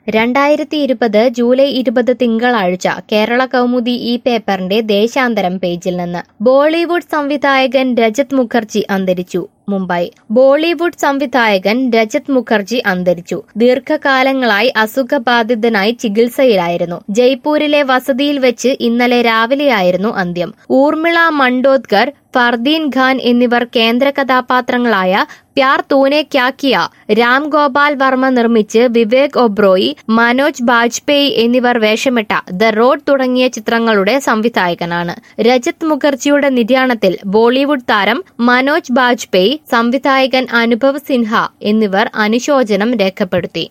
രണ്ടായിരത്തി ഇരുപത് ജൂലൈ ഇരുപത് തിങ്കളാഴ്ച കേരള കൗമുദി ഈ പേപ്പറിന്റെ ദേശാന്തരം പേജിൽ നിന്ന് ബോളിവുഡ് സംവിധായകൻ രജത് മുഖർജി അന്തരിച്ചു മുംബൈ ബോളിവുഡ് സംവിധായകൻ രജത് മുഖർജി അന്തരിച്ചു ദീർഘകാലങ്ങളായി അസുഖബാധിതനായി ചികിത്സയിലായിരുന്നു ജയ്പൂരിലെ വസതിയിൽ വെച്ച് ഇന്നലെ രാവിലെയായിരുന്നു അന്ത്യം ഊർമിള മണ്ടോദ്കർ ഫർദീൻ ഖാൻ എന്നിവർ കേന്ദ്ര കഥാപാത്രങ്ങളായ പ്യാർ തൂനെ ക്യാക്കിയ രാം ഗോപാൽ വർമ്മ നിർമ്മിച്ച് വിവേക് ഒബ്രോയി മനോജ് ബാജ്പേയി എന്നിവർ വേഷമിട്ട ദ റോഡ് തുടങ്ങിയ ചിത്രങ്ങളുടെ സംവിധായകനാണ് രജത് മുഖർജിയുടെ നിര്യാണത്തിൽ ബോളിവുഡ് താരം മനോജ് ബാജ്പേയി സംവിധായകൻ അനുഭവ് സിൻഹ എന്നിവർ അനുശോചനം രേഖപ്പെടുത്തി